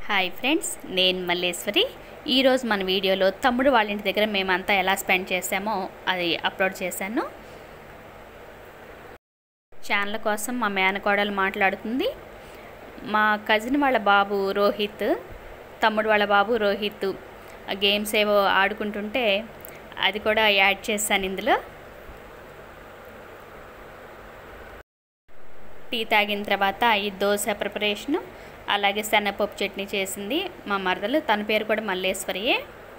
Hi friends నేను మల్లేశ్వరి ఈరోజు మన వీడియోలో తమ్ముడు వాళ్ళ ఇంటి దగ్గర మేమంతా ఎలా స్పెండ్ చేసామో అది అప్లోడ్ చేశాను ఛానల్ కోసం మా మేనకోడలు మాట్లాడుతుంది మా కజిన్ వాళ్ళ బాబు రోహిత్ తమ్ముడు వాళ్ళ బాబు రోహిత్ ఆ గేమ్స్ ఏవో ఆడుకుంటుంటే అది కూడా యాడ్ చేశాను ఇందులో టీ తాగిన తర్వాత ఈ దోశ ప్రిపరేషను అలాగే శనగపప్పు చట్నీ చేసింది మా మరదలు తన పేరు కూడా మల్లేశ్వరియే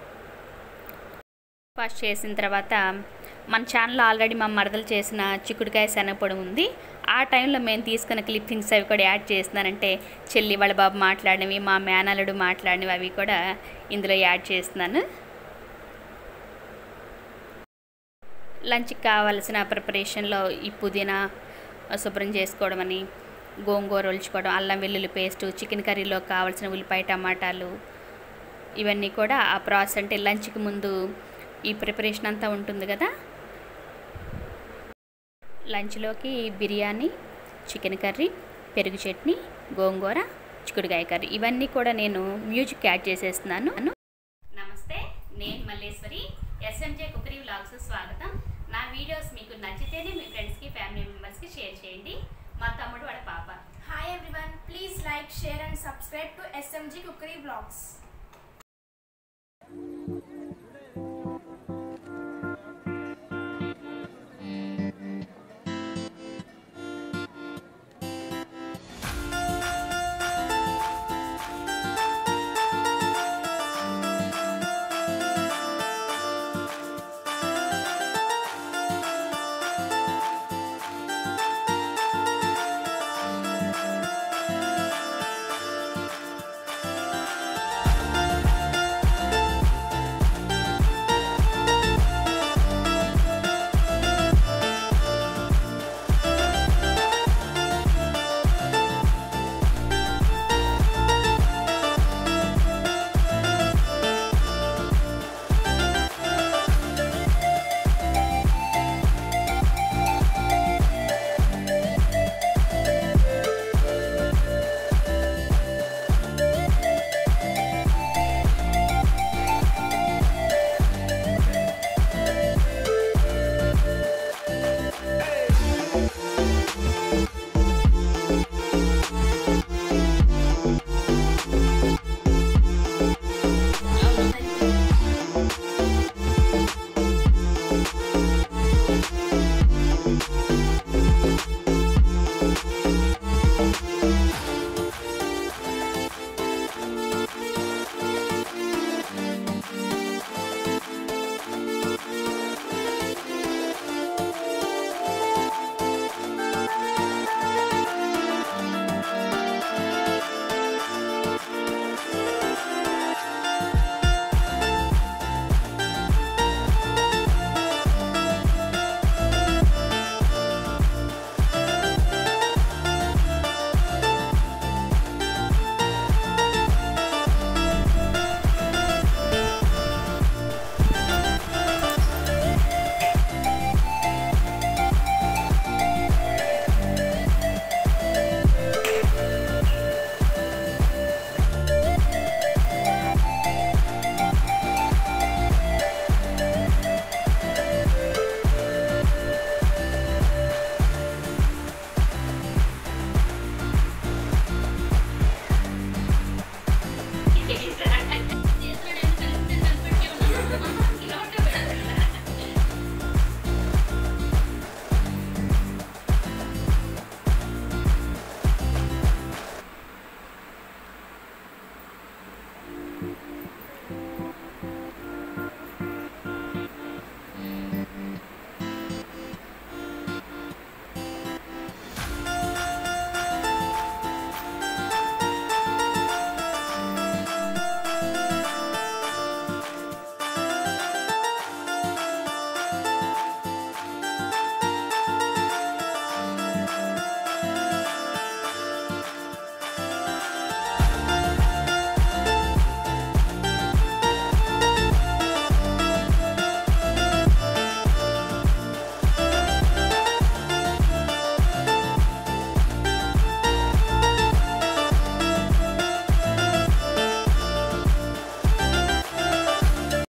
ఫస్ట్ చేసిన తర్వాత మన ఛానల్లో ఆల్రెడీ మా మరదలు చేసిన చిక్కుడుకాయ శనగపొడి ఉంది ఆ టైంలో మేము తీసుకున్న క్లిప్పింగ్స్ అవి కూడా యాడ్ చేస్తున్నానంటే చెల్లి వాళ్ళ బాబు మాట్లాడినవి మా మేనల్లుడు మాట్లాడినవి అవి కూడా ఇందులో యాడ్ చేస్తున్నాను లంచ్కి కావాల్సిన ప్రిపరేషన్లో ఈ పుదీనా శుభ్రం చేసుకోవడం అని గోంగూర ఒలుచుకోవడం అల్లం వెల్లుల్లి పేస్టు చికెన్ కర్రీలో కావాల్సిన ఉల్లిపాయ టమాటాలు ఇవన్నీ కూడా ఆ ప్రాసెస్ అంటే లంచ్కి ముందు ఈ ప్రిపరేషన్ అంతా ఉంటుంది కదా లంచ్లోకి బిర్యానీ చికెన్ కర్రీ పెరుగు చట్నీ గోంగూర చిక్కుడుకాయ కర్రీ ఇవన్నీ కూడా నేను మ్యూజిక్ యాడ్ చేసేస్తున్నాను నమస్తే నేను మల్లేశ్వరి ఎస్ఎంజే కుకరీ వ్లాగ్స్ స్వాగతం నా వీడియోస్ మీకు నచ్చితేనే మీ ఫ్రెండ్స్కి ఫ్యామిలీ మెంబర్స్కి షేర్ చేయండి మా తమ్ముడు వాళ్ళ పాప Hi everyone, please like, share and subscribe to SMG Cookery Vlogs.